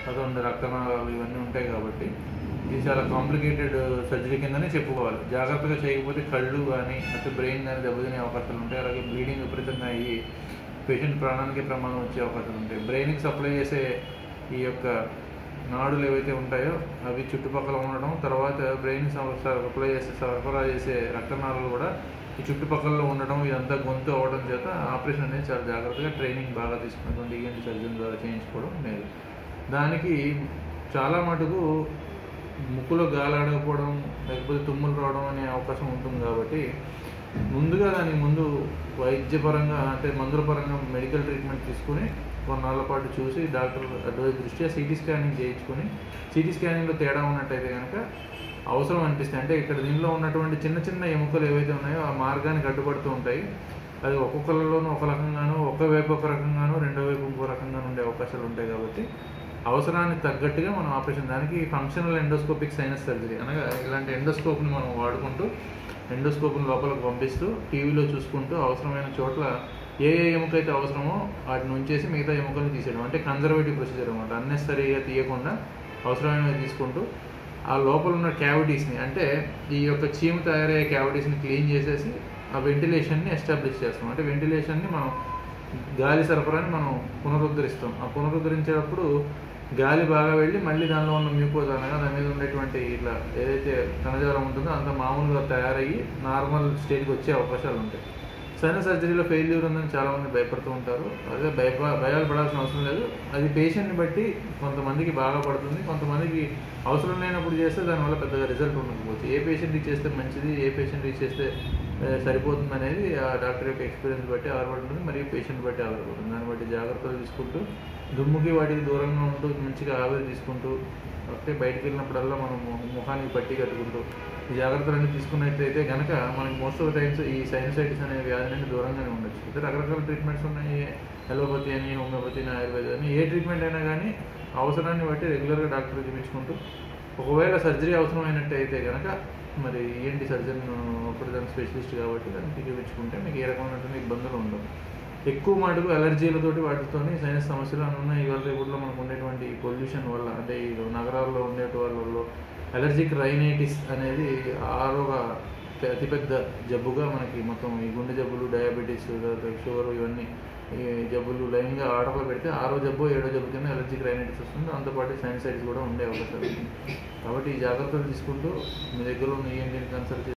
అదొంది రక్తనాళాలు ఇవన్నీ ఉంటాయి కాబట్టి ఇది చాలా కాంప్లికేటెడ్ సర్జరీ కిందనే చెప్పుకోవాలి జాగ్రత్తగా చేయకపోతే కళ్ళు కానీ లేకపోతే బ్రెయిన్ కానీ దెబ్బతినే అవకాశాలు ఉంటాయి అలాగే బ్లీడింగ్ విపరీతంగా అయ్యి పేషెంట్ ప్రాణానికి ప్రమాదం వచ్చే అవకాశాలు ఉంటాయి బ్రెయిన్కి సప్లై చేసే ఈ యొక్క నాడులు ఏవైతే ఉంటాయో అవి చుట్టుపక్కల ఉండడం తర్వాత బ్రెయిన్ సప్లై చేసే సరఫరా చేసే రక్తనాళాలు కూడా ఈ చుట్టుపక్కల ఉండడం ఇదంతా గొంతు అవ్వడం చేత ఆపరేషన్ అనేది చాలా జాగ్రత్తగా ట్రైనింగ్ బాగా తీసుకున్నటువంటి ఈఎన్టీ సర్జన్ ద్వారా చేయించుకోవడం మేలు దానికి చాలా మటుకు ముక్కులో గాలి ఆడకపోవడం లేకపోతే తుమ్ములు రావడం అనే అవకాశం ఉంటుంది కాబట్టి ముందుగా దానికి ముందు వైద్యపరంగా అంటే మందుల పరంగా మెడికల్ ట్రీట్మెంట్ తీసుకుని కొన్నాళ్ళ పాటు చూసి డాక్టర్ అడ్వైజ్ దృష్ట్యా సిటీ స్కానింగ్ చేయించుకొని సిటీ స్కానింగ్లో తేడా ఉన్నట్టయితే కనుక అవసరం అనిపిస్తాయి అంటే ఇక్కడ దీనిలో ఉన్నటువంటి చిన్న చిన్న ఎముకలు ఏవైతే ఉన్నాయో ఆ మార్గానికి అడ్డుపడుతూ ఉంటాయి అది ఒక్కొక్కరిలోనూ ఒక రకంగానూ ఒక వైపు ఒక రకంగానూ రెండో వైపు ఇంకో రకంగానూ ఉండే అవకాశాలు ఉంటాయి కాబట్టి అవసరానికి తగ్గట్టుగా మనం ఆపరేషన్ దానికి ఫంక్షనల్ ఎండోస్కోపిక్ సైనస్ సర్జరీ అనగా ఇలాంటి ఎండోస్కోప్ని మనం వాడుకుంటూ ఎండోస్కోప్ని లోపలికి పంపిస్తూ టీవీలో చూసుకుంటూ అవసరమైన చోట్ల ఏ ఏ ఎముక అయితే అవసరమో వాటిని ఉంచేసి మిగతా ఎముకల్ని తీసేయడం అంటే కన్జర్వేటివ్ ప్రొసీజర్ అనమాట అన్నెసరీగా తీయకుండా అవసరమైనవి తీసుకుంటూ ఆ లోపల ఉన్న క్యావిటీస్ని అంటే ఈ యొక్క చీము తయారయ్యే క్యావిటీస్ని క్లీన్ చేసేసి ఆ వెంటిలేషన్ని ఎస్టాబ్లిష్ చేస్తాం అంటే వెంటిలేషన్ని మనం గాలి సరఫరాని మనం పునరుద్ధరిస్తాం ఆ పునరుద్ధరించేటప్పుడు గాలి బాగా వెళ్ళి మళ్ళీ దానిలో ఉన్న మ్యూకోజ్ అనగా దాని మీద ఉండేటువంటి ఇట్లా ఏదైతే కణజాలం ఉంటుందో అంత మామూలుగా తయారయ్యి నార్మల్ స్టేజ్కి వచ్చే అవకాశాలు ఉంటాయి సైన సర్జరీలో ఫెయిల్యూర్ ఉందని చాలామంది భయపడుతూ ఉంటారు అదే భయ భయాలు పడాల్సిన అవసరం లేదు అది పేషెంట్ని బట్టి కొంతమందికి బాగా పడుతుంది కొంతమందికి అవసరం లేనప్పుడు చేస్తే దానివల్ల పెద్దగా రిజల్ట్ ఉండకపోవచ్చు ఏ పేషెంట్కి చేస్తే మంచిది ఏ పేషెంట్కి చేస్తే ఆ, సరిపోతుంది అనేది ఆ డాక్టర్ యొక్క ఎక్స్పీరియన్స్ బట్టి ఆధారపడి ఉంటుంది మరియు పేషెంట్ బట్టి ఆధారపడుతుంది దాన్ని బట్టి జాగ్రత్తలు తీసుకుంటూ దుమ్ముకి వాటికి దూరంగా ఉంటూ మంచిగా ఆవిరి తీసుకుంటూ ఓకే బయటికి వెళ్ళినప్పుడల్లా మనం మొ- ముఖానికి పట్టి కట్టుకుంటూ ఈ జాగ్రత్తలన్నీ తీసుకున్నట్లయితే కనుక మనకి మోస్ట్ ఆఫ్ ద టైమ్స్ ఈ సైనసైటిస్ అనే వ్యాధి నుండి దూరంగానే ఉండొచ్చు అయితే రకరకాల ట్రీట్మెంట్స్ ఉన్నాయి ఎలోపతి అని హోమియోపతి అని ఆయుర్వేదం అని ఏ ట్రీట్మెంట్ అయినా కానీ అవసరాన్ని బట్టి రెగ్యులర్గా డాక్టర్ చూపించుకుంటూ ఒకవేళ సర్జరీ అవసరమైనట్టయితే కనుక మరి ఏంటి సర్జన్ అప్పుడు దాని స్పెషలిస్ట్ కాబట్టి దాన్ని చూపించుకుంటే మీకు ఏ రకమైనటువంటి ఇబ్బందులు ఉండవు ఎక్కువ మటుకు అలర్జీలతోటి వాటితోని సైనస్ సమస్యలు అని ఉన్నాయి ఇవాళ రేపుల్లో మనకు ఉండేటువంటి పొల్యూషన్ వల్ల అంటే ఈ నగరాల్లో ఉండే వాళ్ళలో అలర్జిక్ రైనైటిస్ అనేది ఆరోగ అతిపెద్ద జబ్బుగా మనకి మొత్తం ఈ గుండె జబ్బులు డయాబెటీస్ షుగర్ ఇవన్నీ ఈ జబ్బులు లైన్గా ఆర్డర్లో పెడితే ఆరో జబ్బు ఏడో జబ్బు కింద అలర్జిక్ రైనైటిస్ వస్తుంది దాంతోపాటు సైనసైటిస్ కూడా ఉండే అవకాశాలు ఉంది కాబట్టి ఈ జాగ్రత్తలు తీసుకుంటూ మీ దగ్గర ఉన్న ఈఎన్టీని కన్సల్ట్